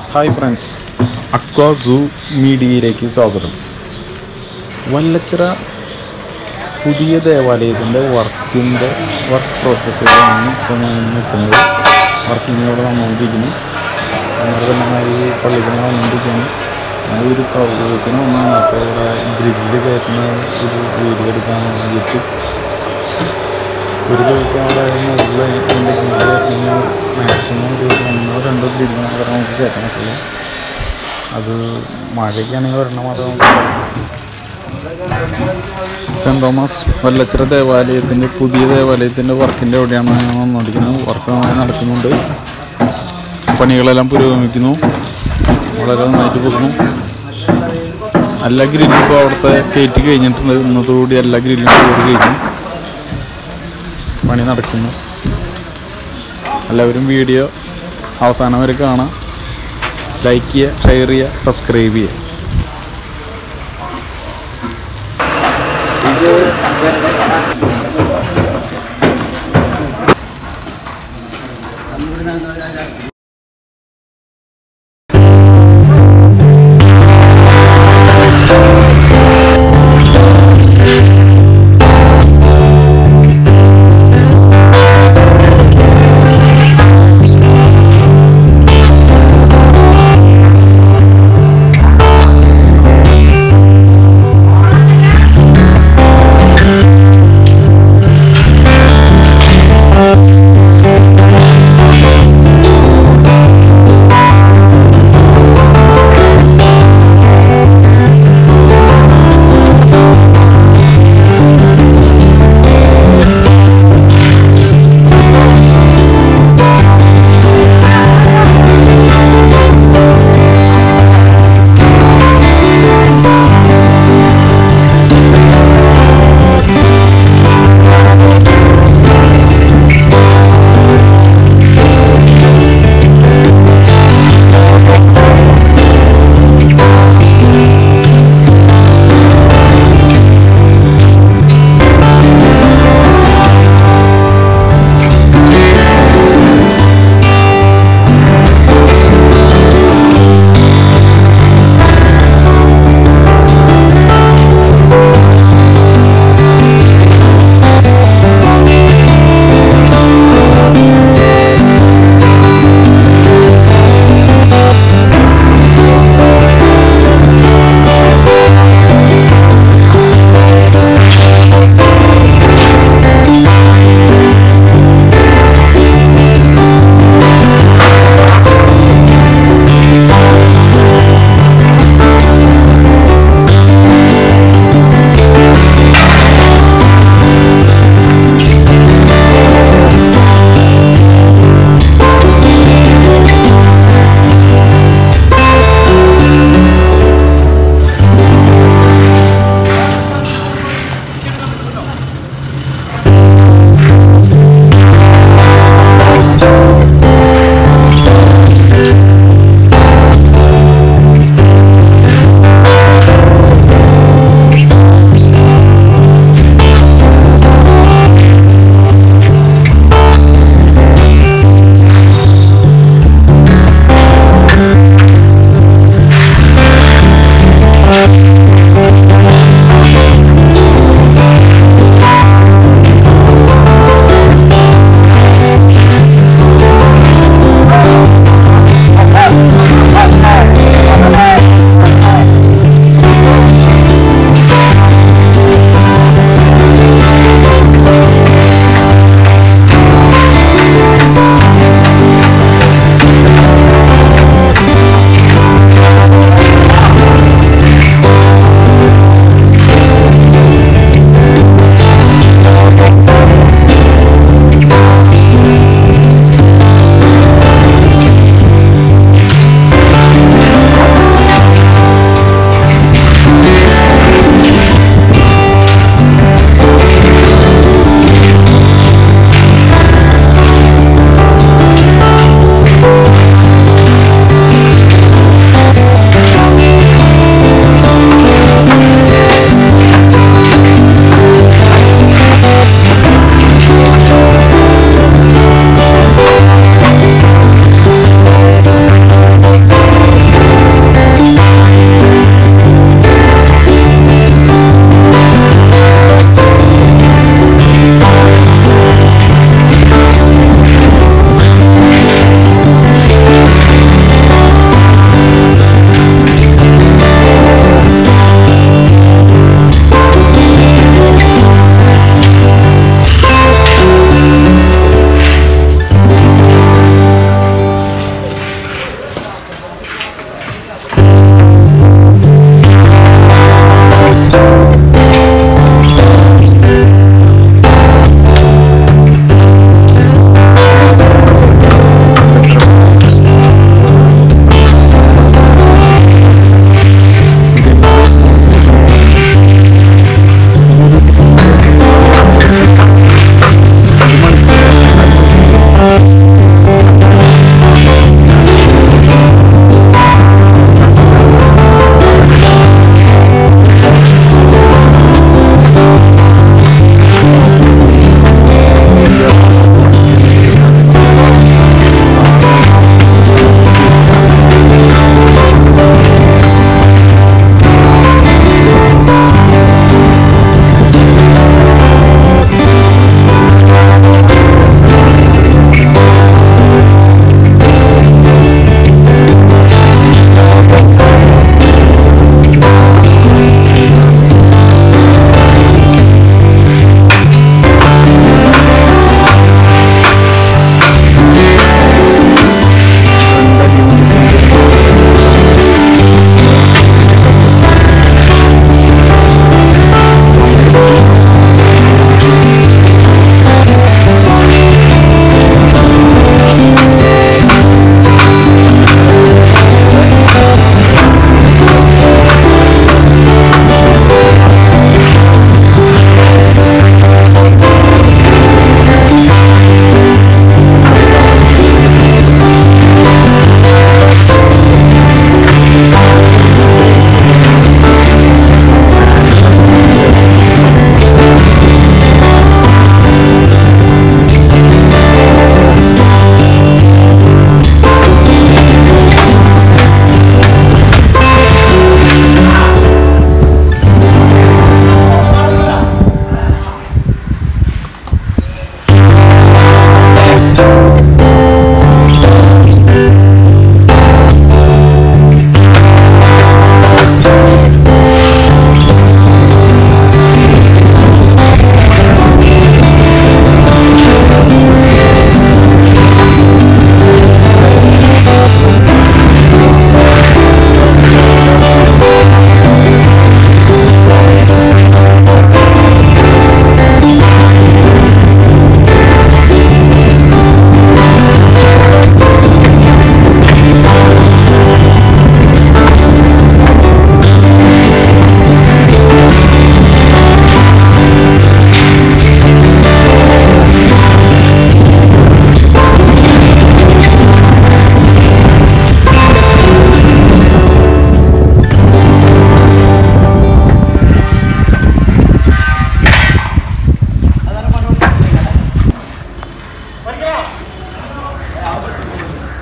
hi friends aqua സൂ മീഡിയയിലേക്ക് സ്വാഗതം വല്ലച്ചിറ പുതിയ ദേവാലയത്തിൻ്റെ വർക്കിൻ്റെ വർക്ക് പ്രോസസ്സിലാണ് ഇപ്പോൾ ഞാൻ നിൽക്കുന്നത് വർക്കിങ്ങിനോട് നടന്നുകൊണ്ടിരിക്കുന്നു അതുപോലെ തന്നെ ഈ പള്ളിക്കുന്ന വന്നുകൊണ്ടിരിക്കുകയാണ് ഞാൻ ഒരു കൗതുകത്തിന് ഒന്നാണ് അപ്പോൾ ഇവിടെ ഗ്രില്ല് കയറ്റുന്ന ഒരു വീഡിയോ എടുക്കാൻ വേണ്ടിയിട്ട് ഒരു ദിവസം അവിടെ മുകളിൽ എൻ്റെ ഗ്രില്ല് കയറ്റുന്ന മാക്സിമം ഒരു ഒന്നോ രണ്ടോ ഗ്രില്ല് മാത്രമേ നമുക്ക് കയറ്റാൻ പറ്റുള്ളൂ അത് മഴയ്ക്കാണെങ്കിൽ ഒരെണ്ണം മാത്രമേ നമുക്ക് സെൻറ് തോമസ് വല്ലച്ചിറ ദേവാലയത്തിൻ്റെ പുതിയ ദേവാലയത്തിൻ്റെ വർക്കിൻ്റെ എവിടെയാണ് ഞാൻ വന്നുകൊണ്ടിരിക്കുന്നത് വർക്ക് നന്നായി നടക്കുന്നുണ്ട് പണികളെല്ലാം പുരോഗമിക്കുന്നു വളരെ നന്നായിട്ട് പോകുന്നു എല്ലാ ഗ്രില്ലും ഇപ്പോൾ അവിടുത്തെ കയറ്റി കഴിഞ്ഞിട്ടുണ്ട് ഇന്നത്തോടുകൂടി എല്ലാ ഗ്രില്ലും കയറി കഴിഞ്ഞു പണി നടക്കുന്നു എല്ലാവരും വീഡിയോ അവസാനം വരെ കാണാം ലൈക്ക് ചെയ്യുക ഷെയർ ചെയ്യുക സബ്സ്ക്രൈബ് ചെയ്യുക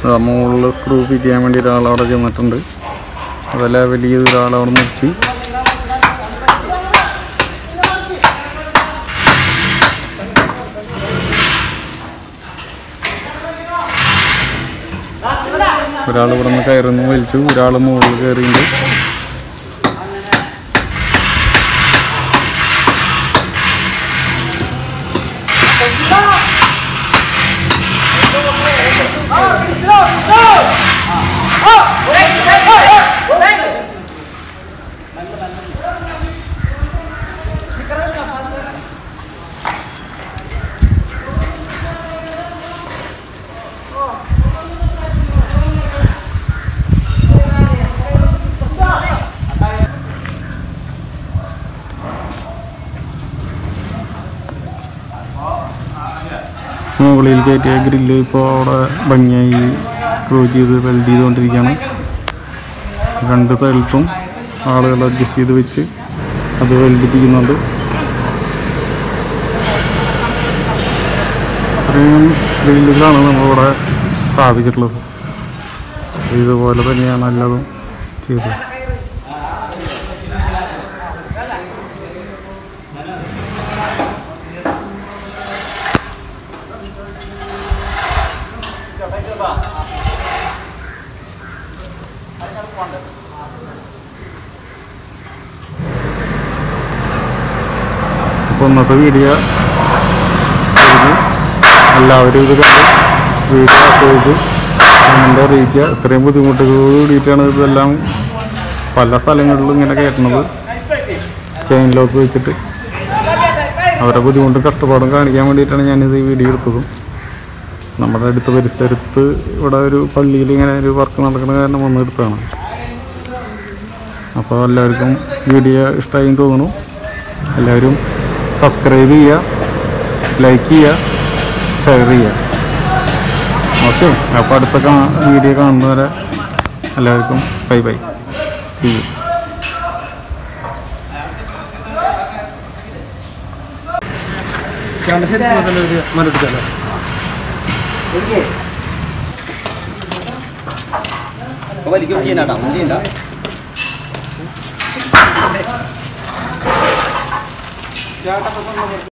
മുകളിൽ സ്ക്രൂ ഫിറ്റ് ചെയ്യാൻ വേണ്ടി ഒരാളവിടെ ചെന്നിട്ടുണ്ട് അതെല്ലാം വലിയ ഒരാളവിടെ നിർത്തി ഒരാൾ ഇവിടെ നിന്ന് കയറുന്നു വലിച്ചു ഒരാൾ മുകളിൽ കയറിയിട്ടുണ്ട് മുകളിൽ കയറ്റിയ ഗ്രില്ല് ഇപ്പോൾ അവിടെ ഭംഗിയായി സ്ക്രൂ ചെയ്ത് വെൽഡ് ചെയ്തുകൊണ്ടിരിക്കുകയാണ് രണ്ട് സ്ഥലത്തും ആളുകൾ അഡ്ജസ്റ്റ് ചെയ്ത് വെച്ച് അത് വെൽഡ് ചെയ്യുന്നുണ്ട് ഇത്രയും ഗ്രില്ലുകളാണ് നമ്മളിവിടെ സ്ഥാപിച്ചിട്ടുള്ളത് ഇതുപോലെ തന്നെയാണ് എല്ലാതും ചെയ്തത് അപ്പോൾ ഇന്നത്തെ വീഡിയോ കഴിഞ്ഞു എല്ലാവരും ഇത് കണ്ട് വീഡിയോ ചെയ്ത് കമൻ്റ് അറിയിക്കുക ഇത്രയും ബുദ്ധിമുട്ടുകളോട് കൂടിയിട്ടാണ് ഇതെല്ലാം പല സ്ഥലങ്ങളിലും ഇങ്ങനെ കയറ്റുന്നത് ചെയിൻ ലോക്ക് വെച്ചിട്ട് അവരുടെ ബുദ്ധിമുട്ടും കഷ്ടപ്പാടും കാണിക്കാൻ വേണ്ടിയിട്ടാണ് ഞാനിത് ഈ വീഡിയോ എടുത്തതും നമ്മുടെ അടുത്ത പരിസരത്ത് ഇവിടെ ഒരു പള്ളിയിൽ ഇങ്ങനെ ഒരു വർക്ക് നടക്കുന്ന കാരണം വന്ന് എടുത്തതാണ് അപ്പോൾ എല്ലാവർക്കും വീഡിയോ ഇഷ്ടമായി തോന്നുന്നു എല്ലാവരും സബ്സ്ക്രൈബ് ചെയ്യുക ലൈക്ക് ചെയ്യുക ഷെയർ ചെയ്യുക ഓക്കെ അപ്പോൾ അടുത്ത കാ വീഡിയോ കാണുന്നവരെ എല്ലാവർക്കും ബൈ ബൈ സി യു വലിക്കും ചെയ്യണ്ട ഒന്നും ചെയ്യണ്ട